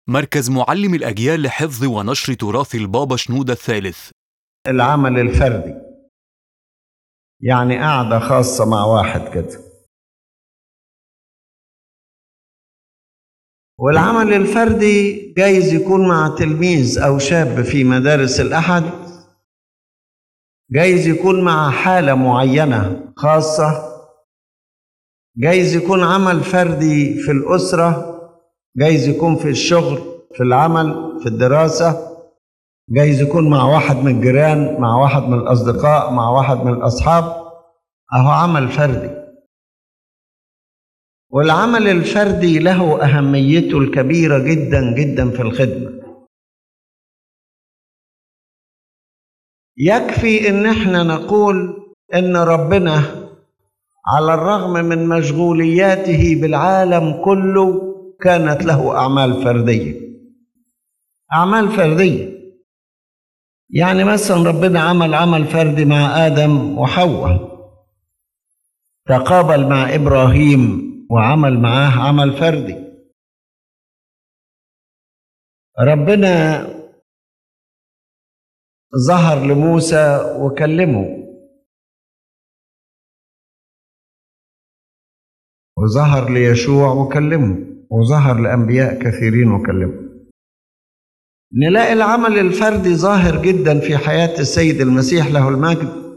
مركز معلم الأجيال لحفظ ونشر تراث البابا شنودة الثالث العمل الفردي يعني قعدة خاصة مع واحد كده والعمل الفردي جايز يكون مع تلميذ أو شاب في مدارس الأحد جايز يكون مع حالة معينة خاصة جايز يكون عمل فردي في الأسرة جايز يكون في الشغل في العمل في الدراسة جايز يكون مع واحد من الجيران مع واحد من الأصدقاء مع واحد من الأصحاب أهو عمل فردي والعمل الفردي له أهميته الكبيرة جدا جدا في الخدمة يكفي إن احنا نقول إن ربنا على الرغم من مشغولياته بالعالم كله كانت له أعمال فردية أعمال فردية يعني مثلا ربنا عمل عمل فردي مع آدم وحواء تقابل مع إبراهيم وعمل معاه عمل فردي ربنا ظهر لموسى وكلمه وظهر ليشوع وكلمه وظهر لأنبياء كثيرين وكلمه نلاقي العمل الفردي ظاهر جدا في حياة السيد المسيح له المجد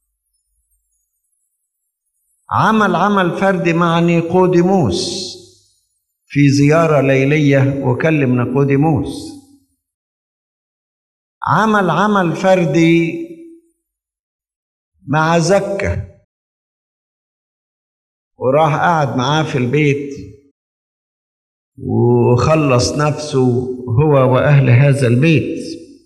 عمل عمل فردي مع نيقوديموس في زيارة ليلية وكلم نيقوديموس عمل عمل فردي مع زكة وراح قعد معاه في البيت وخلص نفسه هو وأهل هذا البيت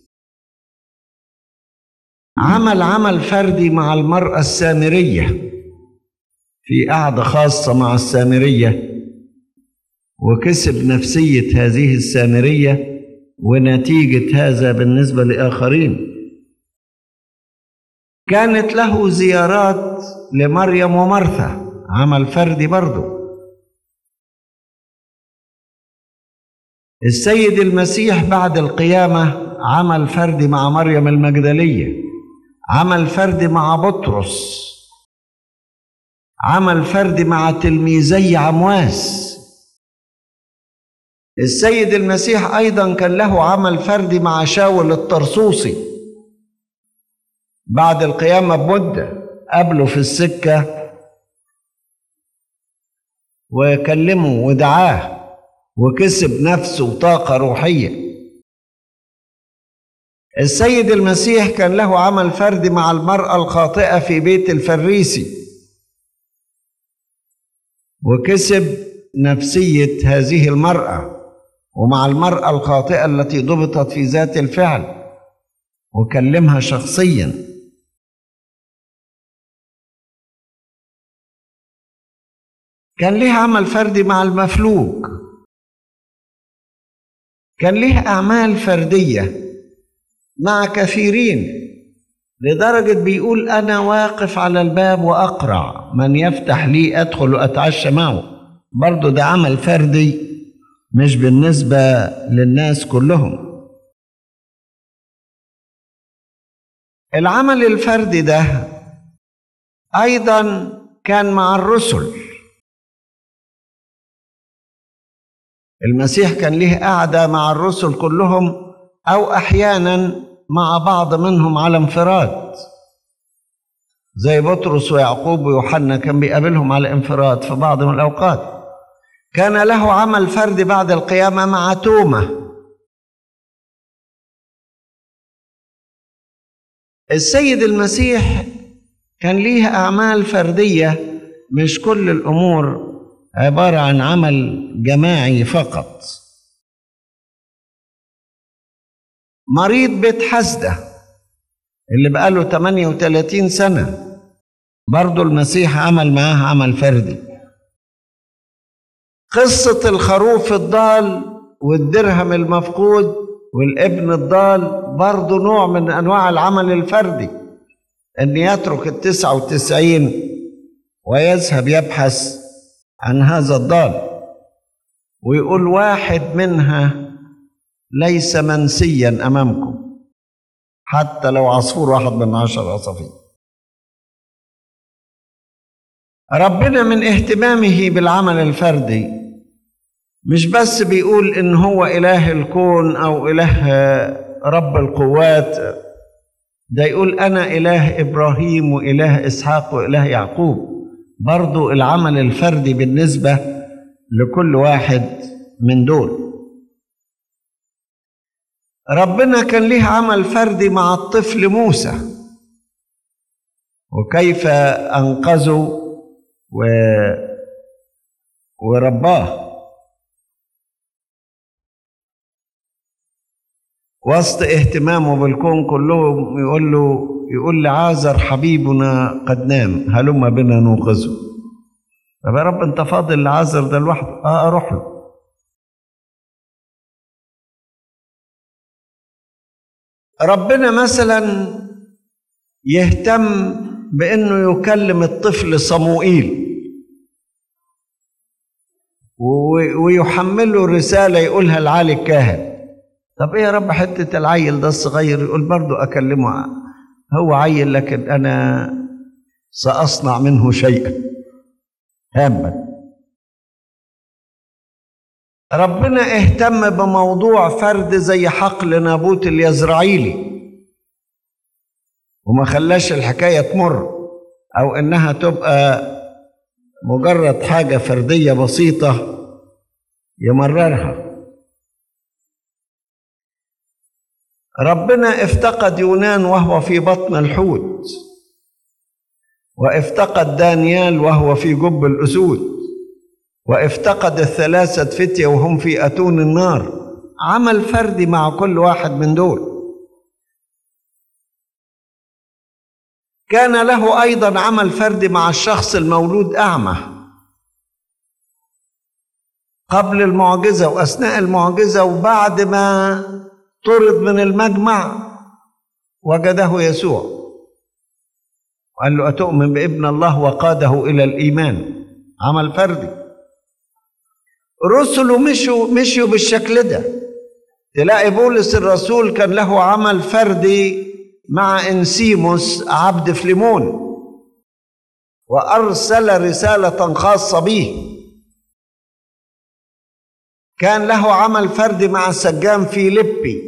عمل عمل فردي مع المرأة السامرية في قعدة خاصة مع السامرية وكسب نفسية هذه السامرية ونتيجة هذا بالنسبة لآخرين كانت له زيارات لمريم ومرثا عمل فردي برضه السيد المسيح بعد القيامة عمل فردي مع مريم المجدلية عمل فردي مع بطرس عمل فردي مع تلميذي عمواس السيد المسيح أيضا كان له عمل فردي مع شاول الطرسوسي بعد القيامة بمدة قابله في السكة وكلمه ودعاه وكسب نفسه طاقة روحية السيد المسيح كان له عمل فردي مع المرأة الخاطئة في بيت الفريسي وكسب نفسية هذه المرأة ومع المرأة الخاطئة التي ضبطت في ذات الفعل وكلمها شخصيا كان ليه عمل فردي مع المفلوج كان ليه أعمال فردية مع كثيرين لدرجة بيقول أنا واقف على الباب وأقرع من يفتح لي أدخل وأتعشى معه برضو ده عمل فردي مش بالنسبة للناس كلهم العمل الفردي ده أيضا كان مع الرسل المسيح كان ليه قعدة مع الرسل كلهم أو أحيانا مع بعض منهم على انفراد زي بطرس ويعقوب ويوحنا كان بيقابلهم على انفراد في بعض من الأوقات كان له عمل فردي بعد القيامة مع توما السيد المسيح كان ليه أعمال فردية مش كل الأمور عبارة عن عمل جماعي فقط مريض بيت حسدة اللي بقاله 38 سنة برضه المسيح عمل معاه عمل فردي قصة الخروف الضال والدرهم المفقود والابن الضال برضه نوع من أنواع العمل الفردي أن يترك التسعة وتسعين ويذهب يبحث عن هذا الضال ويقول واحد منها ليس منسيا أمامكم حتى لو عصفور واحد من عشر عصافير ربنا من اهتمامه بالعمل الفردي مش بس بيقول ان هو اله الكون او اله رب القوات ده يقول انا اله ابراهيم واله اسحاق واله يعقوب برضو العمل الفردي بالنسبه لكل واحد من دول ربنا كان ليه عمل فردي مع الطفل موسى وكيف انقذه و... ورباه وسط اهتمامه بالكون كلهم يقول له يقول لعازر حبيبنا قد نام هلم بنا نوقظه طب يا رب انت فاضل لعازر ده لوحده اه اروح له ربنا مثلا يهتم بانه يكلم الطفل صموئيل ويحمله رساله يقولها لعلي الكاهن طب ايه يا رب حته العيل ده الصغير يقول برضه اكلمه هو عيل لكن انا ساصنع منه شيئا هاما ربنا اهتم بموضوع فرد زي حقل نابوت اليزرعيلي وما خلاش الحكايه تمر او انها تبقى مجرد حاجه فرديه بسيطه يمررها ربنا افتقد يونان وهو في بطن الحوت وافتقد دانيال وهو في جب الاسود وافتقد الثلاثه فتيه وهم في اتون النار عمل فردي مع كل واحد من دول كان له ايضا عمل فردي مع الشخص المولود اعمى قبل المعجزه واثناء المعجزه وبعد ما طرد من المجمع وجده يسوع وقال له أتؤمن بابن الله وقاده إلى الإيمان عمل فردي رسله مشوا مشوا بالشكل ده تلاقي بولس الرسول كان له عمل فردي مع انسيموس عبد فليمون وارسل رساله خاصه به كان له عمل فردي مع السجان فيليبي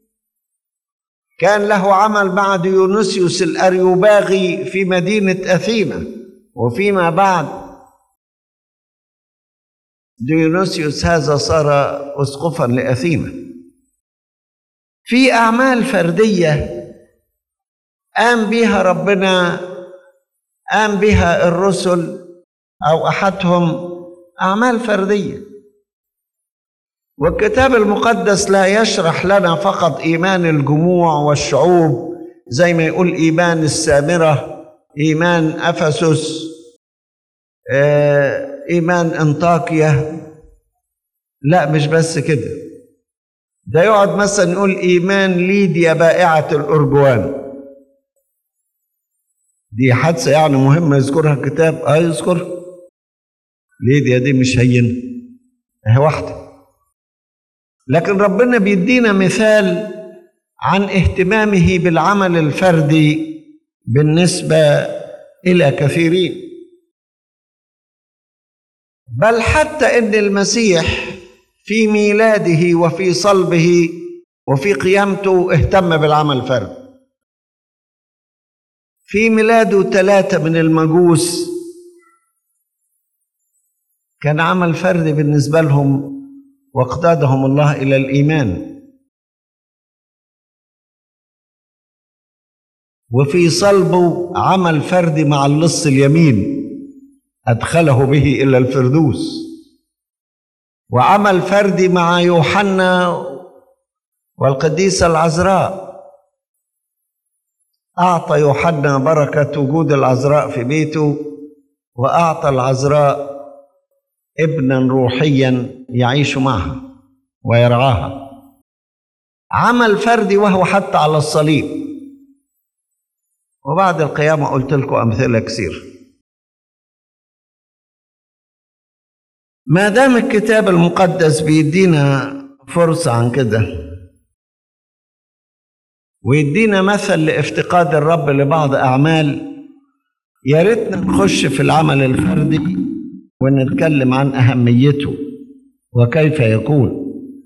كان له عمل مع ديونيسيوس الاريوباغي في مدينه اثينا وفيما بعد ديونيسيوس هذا صار اسقفا لاثينا في اعمال فرديه قام بها ربنا قام بها الرسل او احدهم اعمال فرديه والكتاب المقدس لا يشرح لنا فقط ايمان الجموع والشعوب زي ما يقول ايمان السامره ايمان افسس ايمان انطاكيا لا مش بس كده ده يقعد مثلا يقول ايمان ليديا بائعه الارجوان دي حادثه يعني مهمه يذكرها الكتاب اه يذكرها ليديا دي مش هينه هي واحده لكن ربنا بيدينا مثال عن اهتمامه بالعمل الفردي بالنسبه الى كثيرين بل حتى ان المسيح في ميلاده وفي صلبه وفي قيامته اهتم بالعمل الفردي في ميلاده ثلاثه من المجوس كان عمل فردي بالنسبه لهم واقتادهم الله الى الايمان وفي صلبه عمل فردي مع اللص اليمين ادخله به الى الفردوس وعمل فردي مع يوحنا والقديسه العذراء اعطى يوحنا بركه وجود العذراء في بيته واعطى العذراء ابنا روحيا يعيش معها ويرعاها عمل فردي وهو حتى على الصليب وبعد القيامة قلت لكم أمثلة كثير ما دام الكتاب المقدس بيدينا فرصة عن كده ويدينا مثل لافتقاد الرب لبعض أعمال يا ريتنا نخش في العمل الفردي ونتكلم عن أهميته وكيف يكون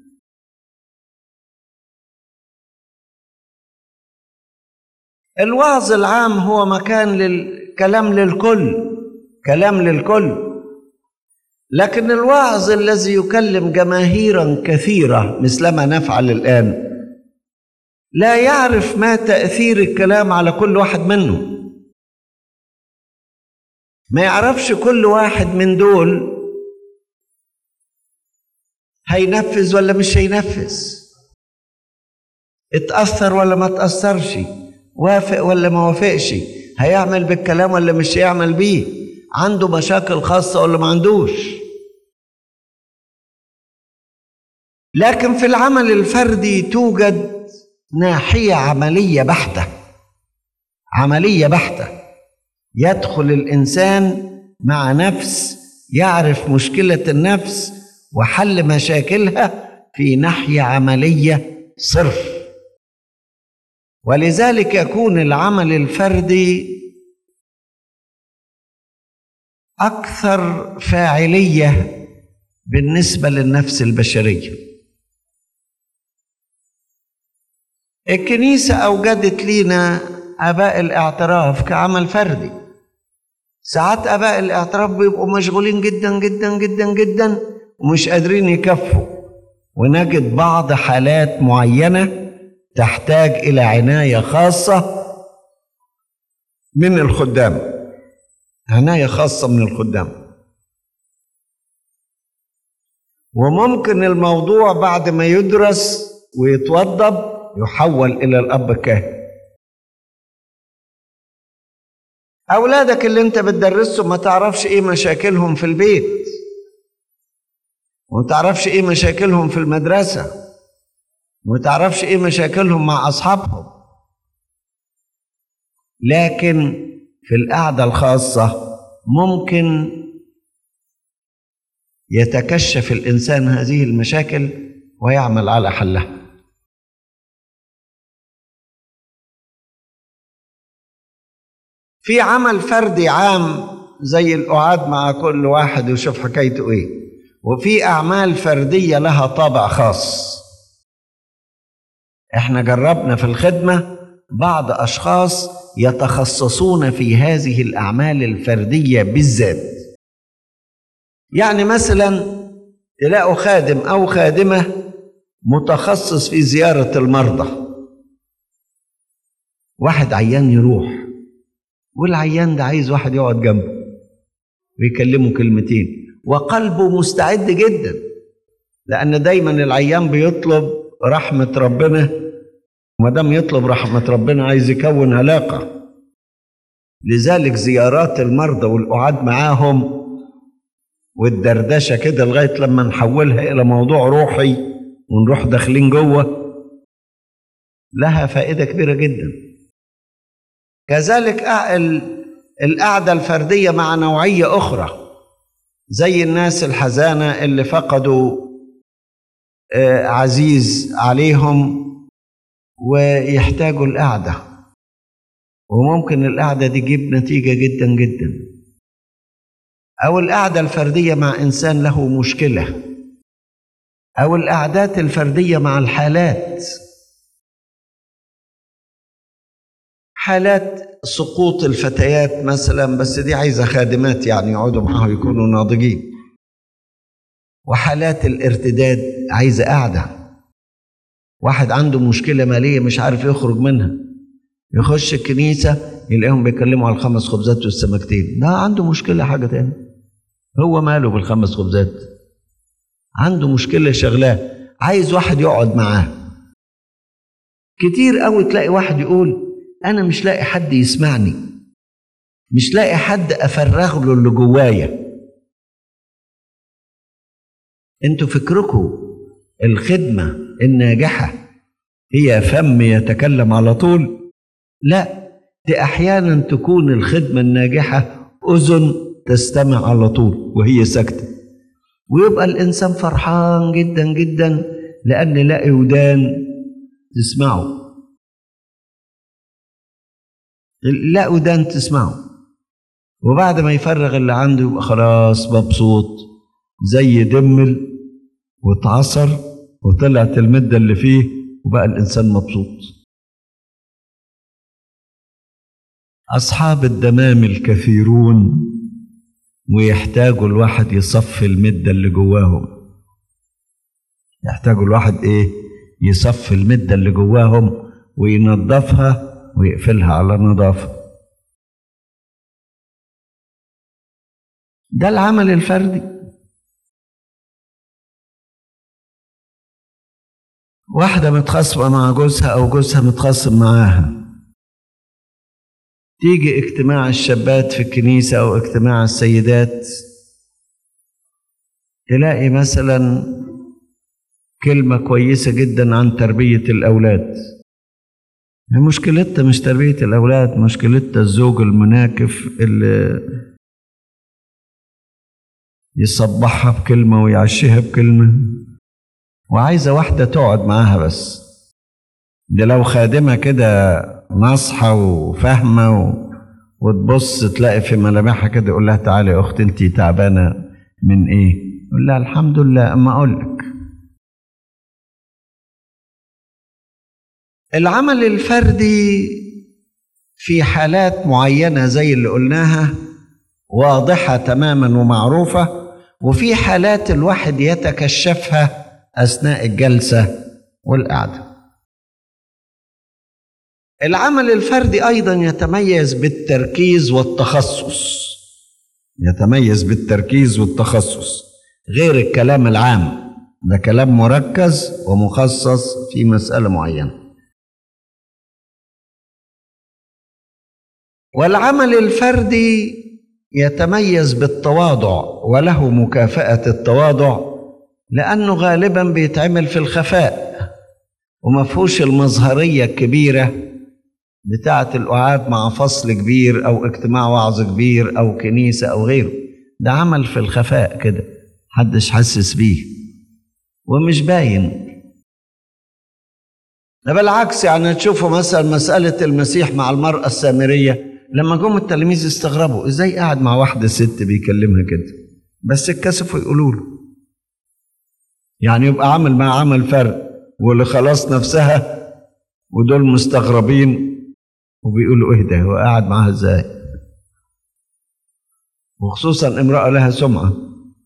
الوعظ العام هو مكان للكلام للكل كلام للكل لكن الوعظ الذي يكلم جماهيرا كثيره مثلما نفعل الان لا يعرف ما تاثير الكلام على كل واحد منه ما يعرفش كل واحد من دول هينفذ ولا مش هينفذ اتأثر ولا ما اتأثرش وافق ولا ما وافقش هيعمل بالكلام ولا مش هيعمل بيه عنده مشاكل خاصة ولا ما عندوش لكن في العمل الفردي توجد ناحية عملية بحتة عملية بحتة يدخل الإنسان مع نفس يعرف مشكلة النفس وحل مشاكلها في ناحية عملية صرف ولذلك يكون العمل الفردي اكثر فاعليه بالنسبه للنفس البشريه الكنيسه اوجدت لنا اباء الاعتراف كعمل فردي ساعات اباء الاعتراف بيبقوا مشغولين جدا جدا جدا جدا ومش قادرين يكفوا ونجد بعض حالات معينه تحتاج الى عنايه خاصه من الخدام عنايه خاصه من الخدام وممكن الموضوع بعد ما يدرس ويتوضب يحول الى الاب الكاهن اولادك اللي انت بتدرسهم ما تعرفش ايه مشاكلهم في البيت وما تعرفش ايه مشاكلهم في المدرسه وما تعرفش ايه مشاكلهم مع اصحابهم لكن في القعده الخاصه ممكن يتكشف الانسان هذه المشاكل ويعمل على حلها في عمل فردي عام زي القعاد مع كل واحد ويشوف حكايته ايه وفي اعمال فرديه لها طابع خاص احنا جربنا في الخدمه بعض اشخاص يتخصصون في هذه الاعمال الفرديه بالذات يعني مثلا تلاقوا خادم او خادمه متخصص في زياره المرضى واحد عيان يروح والعيان ده عايز واحد يقعد جنبه ويكلمه كلمتين وقلبه مستعد جدا لان دايما العيان بيطلب رحمه ربنا وما دام يطلب رحمه ربنا عايز يكون علاقه لذلك زيارات المرضى والقعاد معاهم والدردشه كده لغايه لما نحولها الى موضوع روحي ونروح داخلين جوه لها فائده كبيره جدا كذلك القعده الفرديه مع نوعيه اخرى زي الناس الحزانه اللي فقدوا عزيز عليهم ويحتاجوا القعده وممكن القعده دي تجيب نتيجه جدا جدا او القعده الفرديه مع انسان له مشكله او القعدات الفرديه مع الحالات حالات سقوط الفتيات مثلا بس دي عايزه خادمات يعني يقعدوا معاها يكونوا ناضجين وحالات الارتداد عايزه قعده واحد عنده مشكله ماليه مش عارف يخرج منها يخش الكنيسه يلاقيهم بيتكلموا على الخمس خبزات والسمكتين ده عنده مشكله حاجه تاني هو ماله بالخمس خبزات عنده مشكله شغلاه عايز واحد يقعد معاه كتير قوي تلاقي واحد يقول انا مش لاقي حد يسمعني مش لاقي حد افرغ له اللي جوايا انتوا فكركم الخدمه الناجحه هي فم يتكلم على طول لا دي احيانا تكون الخدمه الناجحه اذن تستمع على طول وهي ساكته ويبقى الانسان فرحان جدا جدا لان لاقي ودان تسمعه لا ودان تسمعه وبعد ما يفرغ اللي عنده يبقى خلاص مبسوط زي دمل واتعصر وطلعت المدة اللي فيه وبقى الإنسان مبسوط أصحاب الدمام الكثيرون ويحتاجوا الواحد يصفي المدة اللي جواهم يحتاجوا الواحد إيه يصفي المدة اللي جواهم وينظفها ويقفلها على نظافة ده العمل الفردي واحدة متخاصمة مع جوزها أو جوزها متخاصم معاها تيجي اجتماع الشابات في الكنيسة أو اجتماع السيدات تلاقي مثلا كلمة كويسة جدا عن تربية الأولاد مشكلتها مش تربية الأولاد مشكلتها الزوج المناكف اللي يصبحها بكلمة ويعشيها بكلمة وعايزة واحدة تقعد معاها بس دي لو خادمة كده ناصحة وفاهمة و... وتبص تلاقي في ملامحها كده يقول لها تعالي يا أختي أنت تعبانة من إيه؟ يقول لها الحمد لله أما أقول لك العمل الفردي في حالات معينة زي اللي قلناها واضحة تماما ومعروفة وفي حالات الواحد يتكشفها أثناء الجلسة والقعدة العمل الفردي أيضا يتميز بالتركيز والتخصص يتميز بالتركيز والتخصص غير الكلام العام ده كلام مركز ومخصص في مسألة معينة والعمل الفردي يتميز بالتواضع وله مكافأة التواضع لأنه غالبا بيتعمل في الخفاء وما فيهوش المظهرية الكبيرة بتاعة القعاد مع فصل كبير أو اجتماع وعظ كبير أو كنيسة أو غيره ده عمل في الخفاء كده محدش حسس بيه ومش باين ده بالعكس يعني تشوفوا مثلا مسألة المسيح مع المرأة السامرية لما جم التلاميذ استغربوا ازاي قاعد مع واحدة ست بيكلمها كده بس اتكسفوا يقولوا له يعني يبقى عامل مع عمل فرق واللي خلاص نفسها ودول مستغربين وبيقولوا ايه ده هو قاعد معاها ازاي وخصوصا امرأة لها سمعة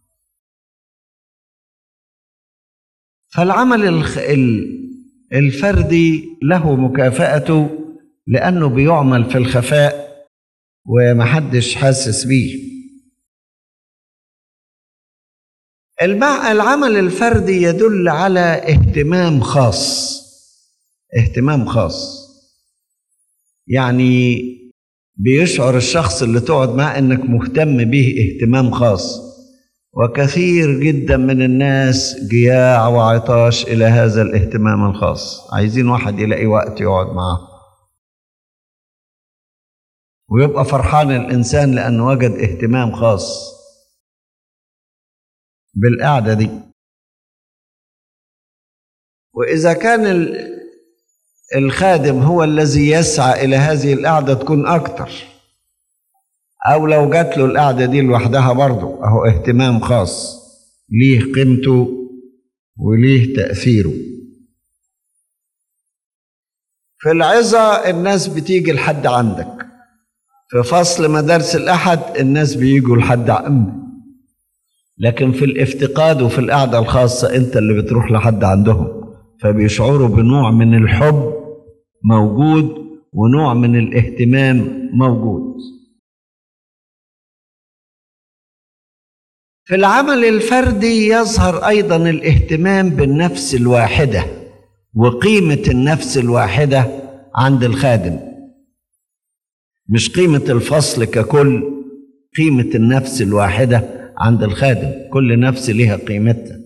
فالعمل الخ... الفردي له مكافأته لأنه بيعمل في الخفاء ومحدش حاسس بيه المع... العمل الفردي يدل على اهتمام خاص اهتمام خاص يعني بيشعر الشخص اللي تقعد معاه انك مهتم به اهتمام خاص وكثير جدا من الناس جياع وعطاش الى هذا الاهتمام الخاص عايزين واحد يلاقي وقت يقعد معاه ويبقى فرحان الانسان لانه وجد اهتمام خاص بالقعده دي واذا كان الخادم هو الذي يسعى الى هذه القعده تكون اكتر او لو جات له القعده دي لوحدها برضه اهو اهتمام خاص ليه قيمته وليه تاثيره في العظه الناس بتيجي لحد عندك في فصل مدارس الاحد الناس بيجوا لحد عندك لكن في الافتقاد وفي القعده الخاصه انت اللي بتروح لحد عندهم فبيشعروا بنوع من الحب موجود ونوع من الاهتمام موجود في العمل الفردي يظهر ايضا الاهتمام بالنفس الواحده وقيمه النفس الواحده عند الخادم مش قيمه الفصل ككل قيمه النفس الواحده عند الخادم كل نفس لها قيمتها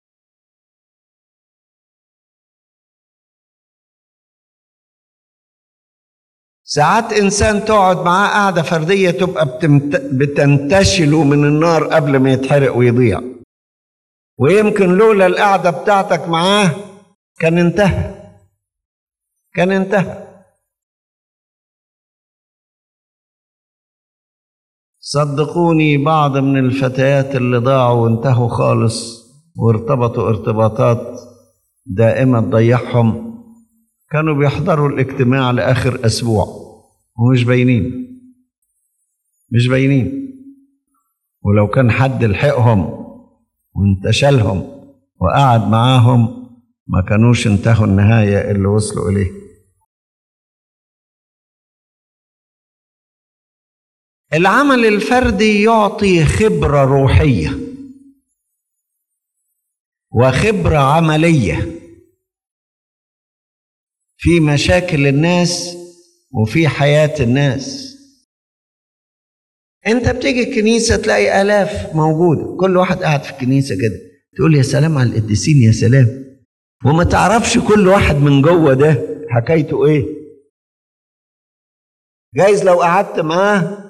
ساعات انسان تقعد معاه قعده فرديه تبقى بتمت... بتنتشله من النار قبل ما يتحرق ويضيع ويمكن لولا القعده بتاعتك معاه كان انتهى كان انتهى صدقوني بعض من الفتيات اللي ضاعوا وانتهوا خالص وارتبطوا ارتباطات دائمة تضيعهم كانوا بيحضروا الاجتماع لآخر أسبوع ومش باينين مش باينين ولو كان حد لحقهم وانتشلهم وقعد معاهم ما كانوش انتهوا النهاية اللي وصلوا إليه العمل الفردي يعطي خبرة روحية وخبرة عملية في مشاكل الناس وفي حياة الناس انت بتيجي الكنيسة تلاقي آلاف موجودة كل واحد قاعد في الكنيسة كده تقول يا سلام على القديسين يا سلام وما تعرفش كل واحد من جوه ده حكايته ايه جايز لو قعدت معاه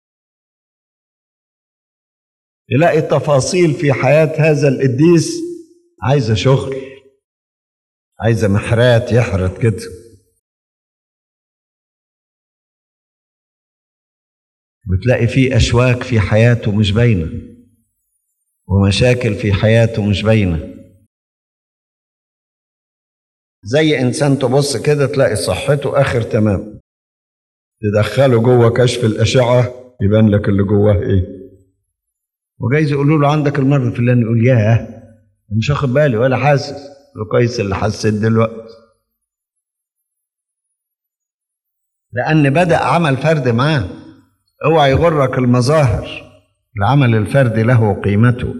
يلاقي تفاصيل في حياة هذا القديس عايزة شغل عايزة محرات يحرت كده بتلاقي فيه أشواك في حياته مش باينة ومشاكل في حياته مش باينة زي إنسان تبص كده تلاقي صحته آخر تمام تدخله جوه كشف الأشعة يبان لك اللي جواه إيه وجايز يقولوا له عندك المرض الفلاني يقول ياه مش واخد بالي ولا حاسس له كويس اللي حسيت دلوقتي لأن بدأ عمل فرد معاه اوعى يغرك المظاهر العمل الفردي له قيمته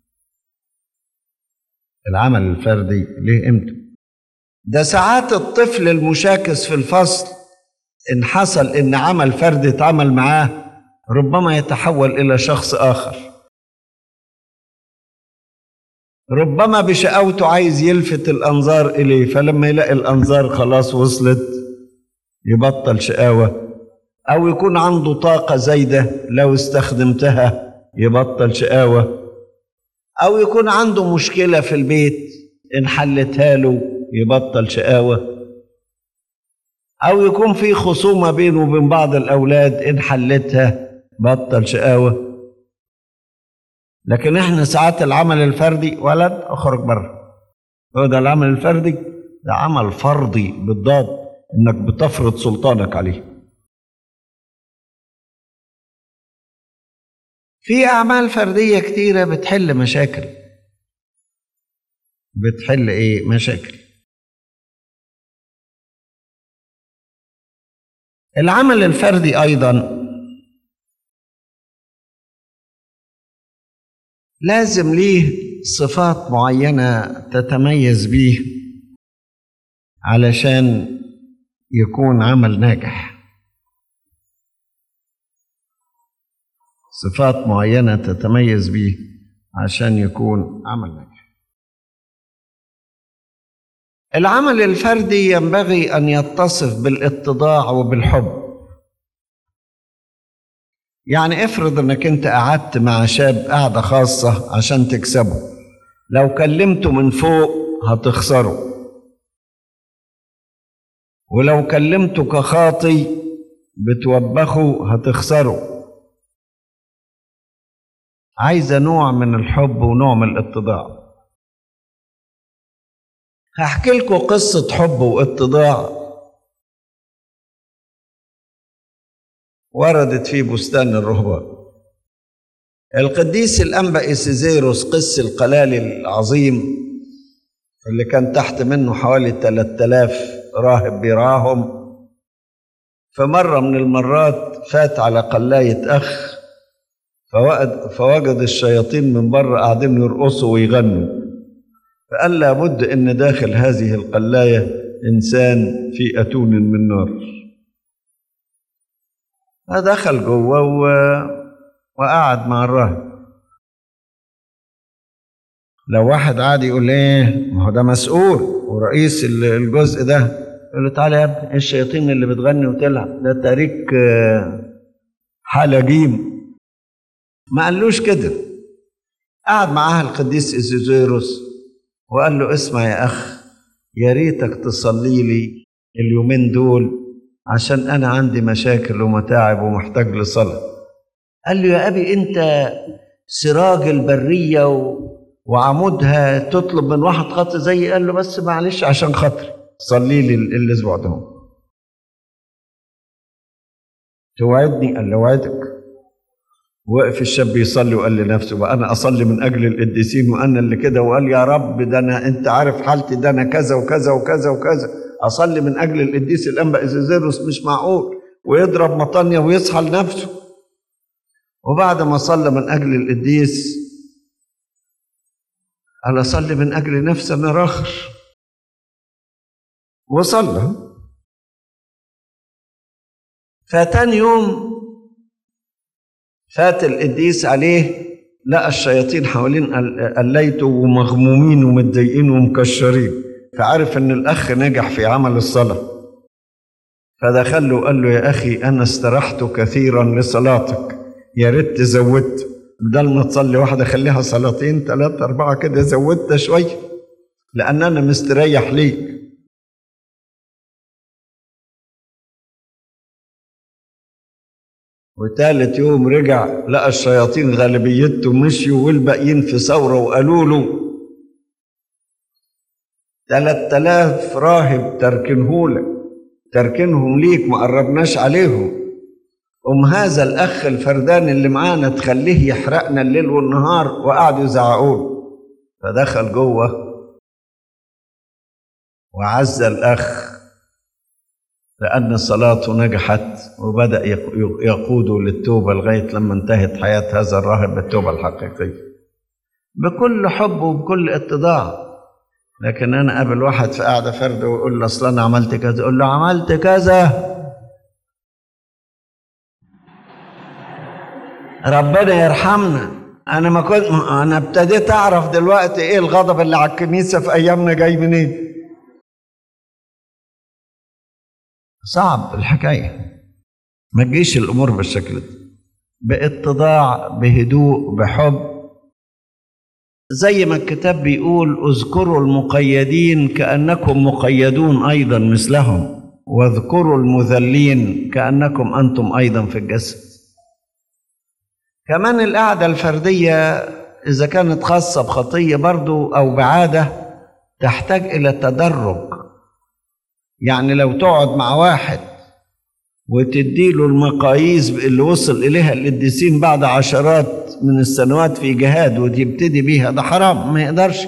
العمل الفردي له قيمته ده ساعات الطفل المشاكس في الفصل ان حصل ان عمل فردي اتعمل معاه ربما يتحول الى شخص اخر ربما بشقاوته عايز يلفت الانظار اليه فلما يلاقي الانظار خلاص وصلت يبطل شقاوه او يكون عنده طاقه زايده لو استخدمتها يبطل شقاوه او يكون عنده مشكله في البيت ان حلتها له يبطل شقاوه او يكون في خصومه بينه وبين بعض الاولاد ان حلتها بطل شقاوه لكن احنا ساعات العمل الفردي ولد اخرج بره هو ده العمل الفردي ده عمل فرضي بالضاد انك بتفرض سلطانك عليه في اعمال فرديه كتيره بتحل مشاكل بتحل ايه مشاكل العمل الفردي ايضا لازم ليه صفات معينه تتميز بيه علشان يكون عمل ناجح صفات معينه تتميز بيه عشان يكون عمل ناجح العمل الفردي ينبغي ان يتصف بالاتضاع وبالحب يعني افرض انك انت قعدت مع شاب قعده خاصه عشان تكسبه لو كلمته من فوق هتخسره ولو كلمته كخاطي بتوبخه هتخسره عايزه نوع من الحب ونوع من الاتضاع هحكي لكم قصة حب واتضاع وردت في بستان الرهبان القديس الأنبا إسيزيروس قس القلالي العظيم اللي كان تحت منه حوالي 3000 راهب بيراهم فمرة من المرات فات على قلاية أخ فوجد, فوجد الشياطين من بره قاعدين يرقصوا ويغنوا فقال لابد ان داخل هذه القلايه انسان في اتون من نار فدخل جوه و... وقعد مع الراهب لو واحد عادي يقول ايه ما هو ده مسؤول ورئيس الجزء ده يقول له تعالى يا ابني ايه الشياطين اللي بتغني وتلعب ده تاريك حالة جيم ما قالوش كده قعد معاها القديس إزيزيروس وقال له اسمع يا أخ يا ريتك تصلي لي اليومين دول عشان أنا عندي مشاكل ومتاعب ومحتاج لصلاة قال له يا ابي انت سراج البريه و... وعمودها تطلب من واحد خط زي قال له بس معلش عشان خاطري صلي لي ال- الاسبوع ده توعدني قال له وعدك وقف الشاب يصلي وقال لنفسه بقى انا اصلي من اجل القديسين وانا اللي كده وقال يا رب ده انا انت عارف حالتي ده انا كذا وكذا وكذا وكذا اصلي من اجل القديس الانبا ازازيروس مش معقول ويضرب مطانيا ويصحى لنفسه وبعد ما صلى من اجل القديس قال اصلي من اجل نفسي انا راخر وصلى فتاني يوم فات القديس عليه لقى الشياطين حوالين ال- قليته ومغمومين ومتضايقين ومكشرين فعرف ان الاخ نجح في عمل الصلاه فدخل له وقال له يا اخي انا استرحت كثيرا لصلاتك يا ريت زودت بدل ما تصلي واحده خليها صلاتين ثلاثه اربعه كده زودت شويه لان انا مستريح ليك وتالت يوم رجع لقى الشياطين غالبيته مشيوا والباقيين في ثورة وقالوا له تلات آلاف راهب تركنهولك تركنهم ليك ما قربناش عليهم أم هذا الأخ الفردان اللي معانا تخليه يحرقنا الليل والنهار وقعدوا يزعقوا له. فدخل جوه وعز الأخ لأن صلاته نجحت وبدأ يق- يقوده للتوبة لغاية لما انتهت حياة هذا الراهب بالتوبة الحقيقية بكل حب وبكل اتضاع لكن أنا قابل واحد في قاعدة فرد ويقول له أصل أنا عملت كذا أقول له عملت كذا ربنا يرحمنا أنا ما كنت أنا ابتديت أعرف دلوقتي إيه الغضب اللي على الكنيسة في أيامنا جاي منين صعب الحكاية ما تجيش الأمور بالشكل ده باتضاع بهدوء بحب زي ما الكتاب بيقول اذكروا المقيدين كأنكم مقيدون أيضا مثلهم واذكروا المذلين كأنكم أنتم أيضا في الجسد كمان القعدة الفردية إذا كانت خاصة بخطية برضو أو بعادة تحتاج إلى تدرج يعني لو تقعد مع واحد وتديله المقاييس اللي وصل إليها القديسين بعد عشرات من السنوات في جهاد وتبتدي بيها ده حرام ما يقدرش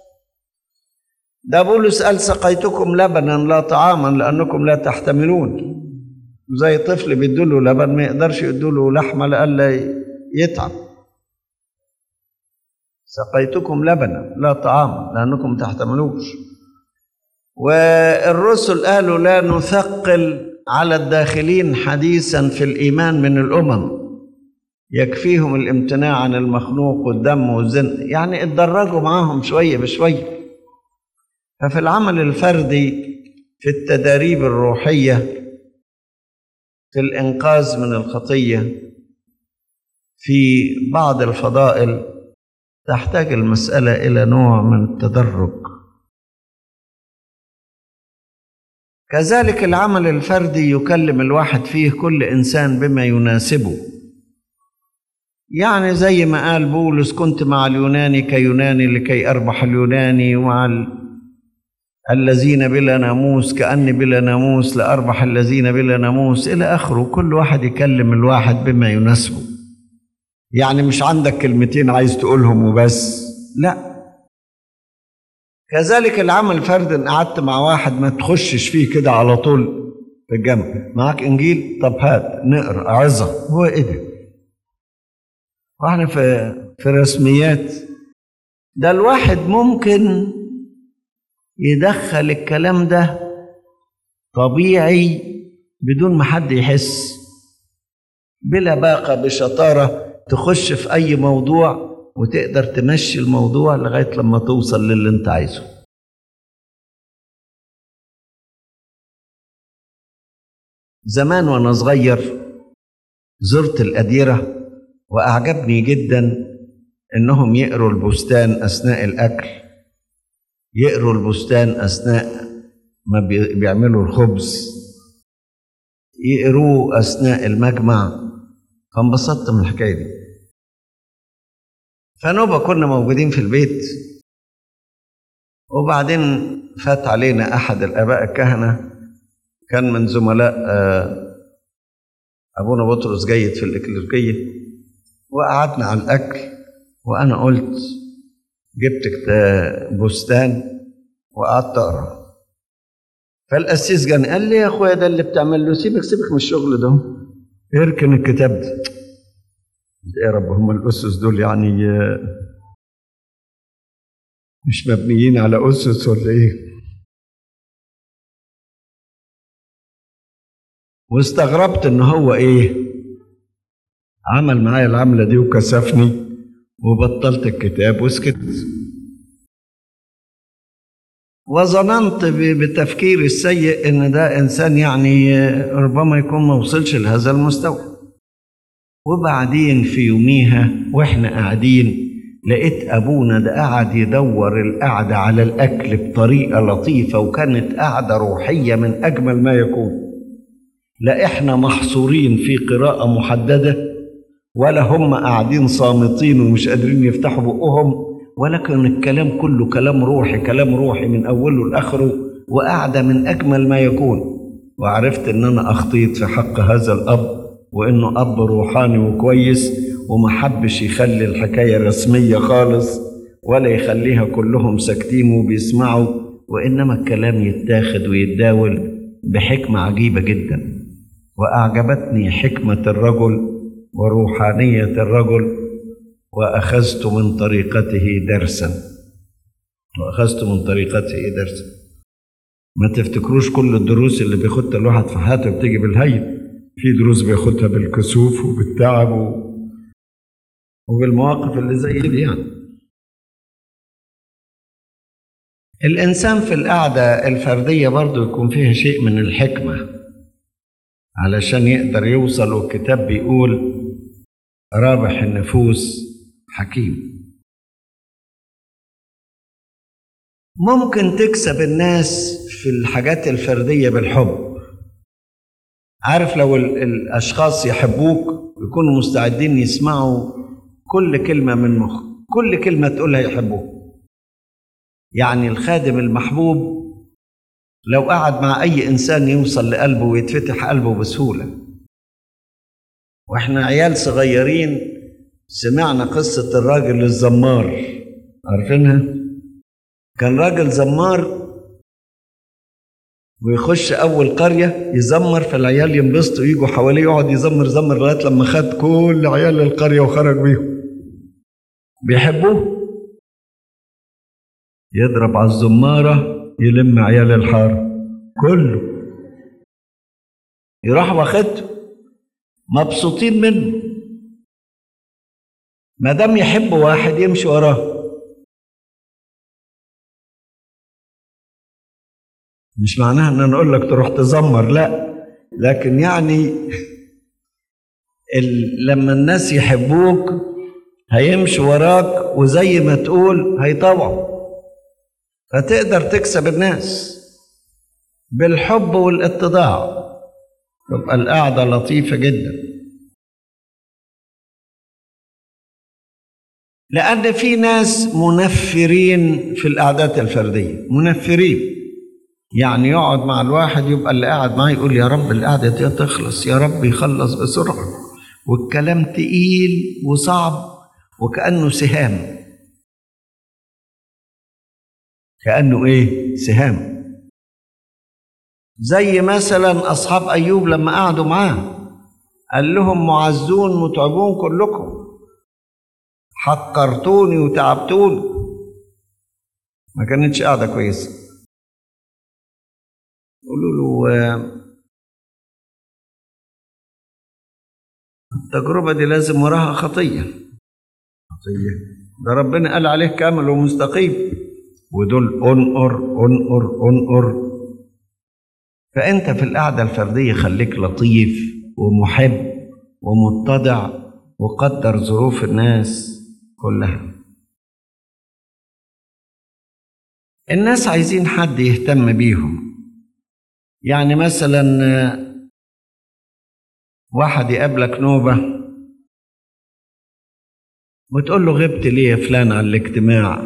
ده بولس قال سقيتكم لبنا لا طعاما لأنكم لا تحتملون زي طفل بيدوله لبن ما يقدرش يدوله لحمة لألا يتعب سقيتكم لبنا لا طعاما لأنكم تحتملوش والرسل قالوا لا نثقل على الداخلين حديثا في الايمان من الامم يكفيهم الامتناع عن المخنوق والدم والزن يعني اتدرجوا معاهم شويه بشويه ففي العمل الفردي في التداريب الروحيه في الانقاذ من الخطيه في بعض الفضائل تحتاج المساله الى نوع من التدرج كذلك العمل الفردي يكلم الواحد فيه كل انسان بما يناسبه يعني زي ما قال بولس كنت مع اليوناني كيوناني لكي اربح اليوناني ومع ال... الذين بلا ناموس كاني بلا ناموس لاربح الذين بلا ناموس الى اخره كل واحد يكلم الواحد بما يناسبه يعني مش عندك كلمتين عايز تقولهم وبس لا كذلك العمل فرد ان قعدت مع واحد ما تخشش فيه كده على طول في الجامع معاك انجيل طب هات نقرا عظه هو ايه ده واحنا في في رسميات ده الواحد ممكن يدخل الكلام ده طبيعي بدون ما حد يحس بلا باقه بشطاره تخش في اي موضوع وتقدر تمشي الموضوع لغايه لما توصل للي انت عايزه زمان وانا صغير زرت الأديرة وأعجبني جدا إنهم يقروا البستان أثناء الأكل يقروا البستان أثناء ما بي- بيعملوا الخبز يقروه أثناء المجمع فانبسطت من الحكايه دي فنوبة كنا موجودين في البيت وبعدين فات علينا أحد الآباء الكهنة كان من زملاء آه، أبونا بطرس جيد في الإكليريكية وقعدنا على الأكل وأنا قلت جبت كت- بستان وقعدت أقرأ فالقسيس جاني قال لي يا أخويا ده اللي بتعمل له سيبك سيبك من الشغل ده اركن الكتاب ده قلت يا رب هم الأسس دول يعني آه، مش مبنيين على أسس ولا إيه؟ واستغربت إن هو إيه؟ عمل معايا العملة دي وكسفني وبطلت الكتاب وسكت وظننت ب- بتفكيري السيء إن ده إنسان يعني آه، ربما يكون ما وصلش لهذا المستوى وبعدين في يوميها واحنا قاعدين لقيت ابونا ده قعد يدور القعده على الاكل بطريقه لطيفه وكانت قعده روحيه من اجمل ما يكون لا احنا محصورين في قراءه محدده ولا هم قاعدين صامتين ومش قادرين يفتحوا بقهم ولكن الكلام كله كلام روحي كلام روحي من اوله لاخره وقعده من اجمل ما يكون وعرفت ان انا اخطيت في حق هذا الاب وانه اب روحاني وكويس وما حبش يخلي الحكايه رسميه خالص ولا يخليها كلهم ساكتين وبيسمعوا وانما الكلام يتاخد ويتداول بحكمه عجيبه جدا واعجبتني حكمه الرجل وروحانيه الرجل واخذت من طريقته درسا واخذت من طريقته درسا ما تفتكروش كل الدروس اللي بياخدها الواحد في حياته بتيجي بالهين في دروس بياخدها بالكسوف وبالتعب و... وبالمواقف اللي زي دي يعني الإنسان في القعدة الفردية برضو يكون فيها شيء من الحكمة علشان يقدر يوصل والكتاب بيقول رابح النفوس حكيم ممكن تكسب الناس في الحاجات الفردية بالحب عارف لو ال- الأشخاص يحبوك يكونوا مستعدين يسمعوا كل كلمة من مخ كل كلمة تقولها يحبوك يعني الخادم المحبوب لو قعد مع أي إنسان يوصل لقلبه ويتفتح قلبه بسهولة وإحنا عيال صغيرين سمعنا قصة الراجل الزمار عارفينها؟ كان راجل زمار ويخش أول قرية يزمر فالعيال ينبسطوا يجوا حواليه يقعد يزمر زمر لغاية لما خد كل عيال القرية وخرج بيهم بيحبوه يضرب على الزمارة يلم عيال الحارة كله يروح واخدته مبسوطين منه ما دام يحب واحد يمشي وراه مش معناها ان انا اقول لك تروح تزمر لا لكن يعني ال... لما الناس يحبوك هيمشوا وراك وزي ما تقول هيطوعوا فتقدر تكسب الناس بالحب والاتضاع تبقى القعدة لطيفة جدا لأن في ناس منفرين في القعدات الفردية منفرين يعني يقعد مع الواحد يبقى اللي قاعد معاه يقول يا رب القعدة دي تخلص يا رب يخلص بسرعة والكلام تقيل وصعب وكأنه سهام كأنه إيه سهام زي مثلا أصحاب أيوب لما قعدوا معاه قال لهم معزون متعبون كلكم حقرتوني وتعبتوني ما كانتش قاعدة كويسة قولوا له آه، التجربة دي لازم وراها خطية خطية ده ربنا قال عليه كامل ومستقيم ودول انقر انقر انقر فأنت في القعدة الفردية خليك لطيف ومحب ومتضع وقدر ظروف الناس كلها الناس عايزين حد يهتم بيهم يعني مثلا آه، واحد يقابلك نوبة وتقول له غبت ليه يا فلان عن الاجتماع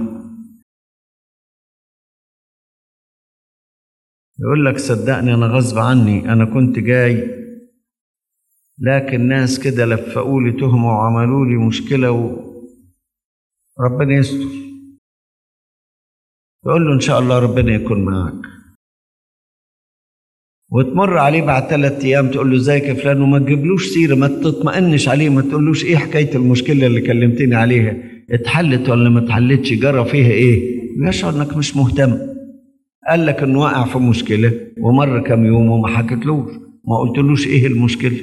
يقول لك صدقني انا غصب عني انا كنت جاي لكن ناس كده لفقوا لي تهمه وعملوا لي مشكله وربنا يستر يقول له ان شاء الله ربنا يكون معاك وتمر عليه بعد ثلاث ايام تقول له ازيك يا فلان وما تجيبلوش سيره ما تطمئنش عليه ما تقولوش ايه حكايه المشكله اللي كلمتني عليها اتحلت ولا ما اتحلتش جرى فيها ايه يشعر انك مش مهتم قال لك انه وقع في مشكله ومر كام يوم وما حكيتلوش ما قلتلوش ايه المشكله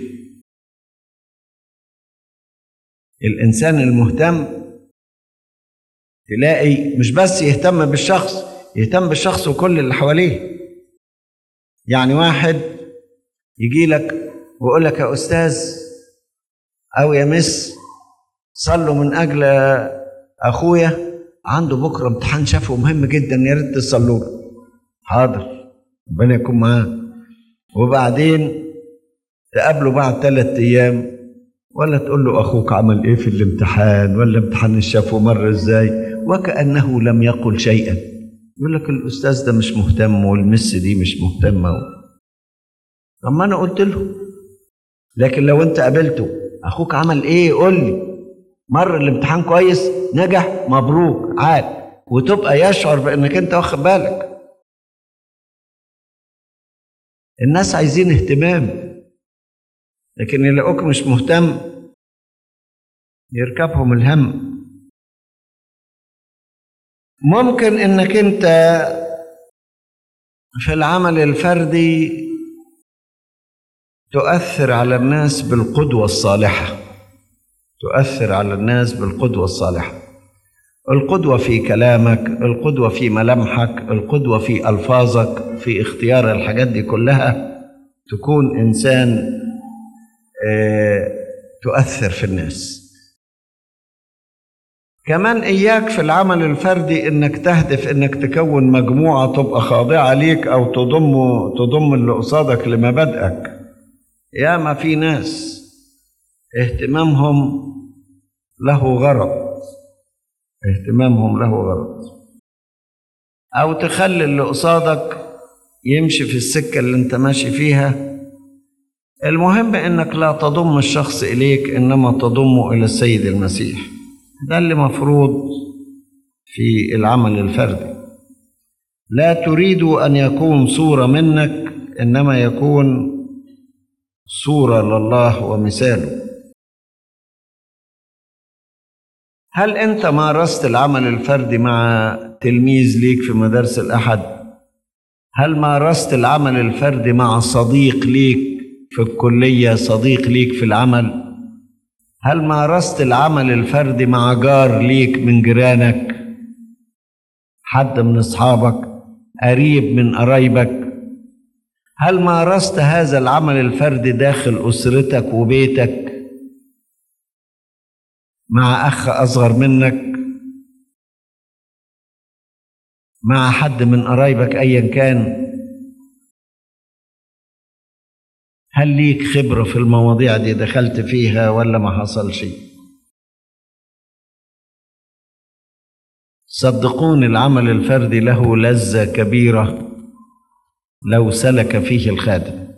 الانسان المهتم تلاقي مش بس يهتم بالشخص يهتم بالشخص وكل اللي حواليه يعني واحد يجي لك ويقول لك يا استاذ او يا مس صلوا من اجل اخويا عنده بكره امتحان شفوي مهم جدا يا ريت تصلوا له حاضر ربنا يكون معاه وبعدين تقابله بعد ثلاث ايام ولا تقول له اخوك عمل ايه في الامتحان ولا امتحان الشفوي مر ازاي وكانه لم يقل شيئا يقول لك الاستاذ ده مش مهتم والمس دي مش مهتمه طب ما انا قلت له لكن لو انت قابلته اخوك عمل ايه قول لي مر الامتحان كويس نجح مبروك عاد وتبقى يشعر بانك انت واخد بالك الناس عايزين اهتمام لكن يلاقوك مش مهتم يركبهم الهم ممكن انك انت في العمل الفردي تؤثر على الناس بالقدوة الصالحة تؤثر على الناس بالقدوة الصالحة القدوة في كلامك القدوة في ملامحك القدوة في ألفاظك في اختيار الحاجات دي كلها تكون إنسان آه، تؤثر في الناس كمان إياك في العمل الفردي إنك تهدف إنك تكون مجموعة تبقى خاضعة ليك أو تضم تضم اللي قصادك لمبادئك ياما في ناس اهتمامهم له غرض اهتمامهم له غرض أو تخلي اللي قصادك يمشي في السكة اللي أنت ماشي فيها المهم إنك لا تضم الشخص إليك إنما تضمه إلى السيد المسيح ده اللي مفروض في العمل الفردي لا تريد أن يكون صورة منك إنما يكون صورة لله ومثاله هل أنت مارست العمل الفردي مع تلميذ ليك في مدارس الأحد؟ هل مارست العمل الفردي مع صديق ليك في الكلية صديق ليك في العمل؟ هل مارست العمل الفردي مع جار ليك من جيرانك؟ حد من أصحابك؟ قريب من قرايبك؟ هل مارست هذا العمل الفردي داخل أسرتك وبيتك؟ مع أخ أصغر منك مع حد من قرايبك أيا كان هل ليك خبرة في المواضيع دي دخلت فيها ولا ما حصل شيء صدقوني العمل الفردي له لذة كبيرة لو سلك فيه الخادم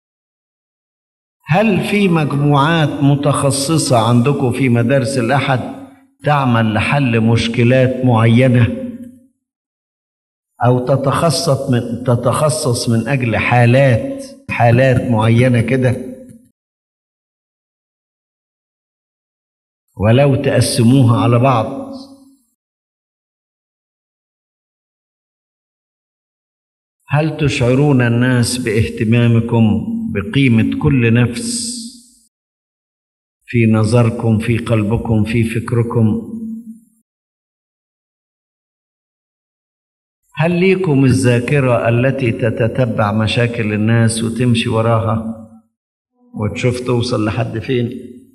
هل في مجموعات متخصصة عندكم في مدارس الأحد تعمل لحل مشكلات معينة أو تتخصص من تتخصص من أجل حالات حالات معينة كده ولو تقسموها على بعض هل تشعرون الناس باهتمامكم بقيمة كل نفس في نظركم في قلبكم في فكركم هل ليكم الذاكرة التي تتتبع مشاكل الناس وتمشي وراها وتشوف توصل لحد فين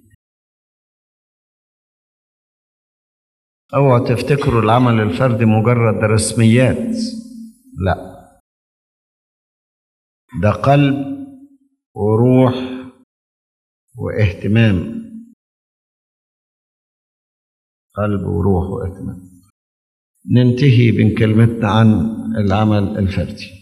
اوعوا تفتكروا العمل الفردي مجرد رسميات لا ده قلب وروح واهتمام قلب وروح وإكمال ننتهي من كلمتنا عن العمل الفردي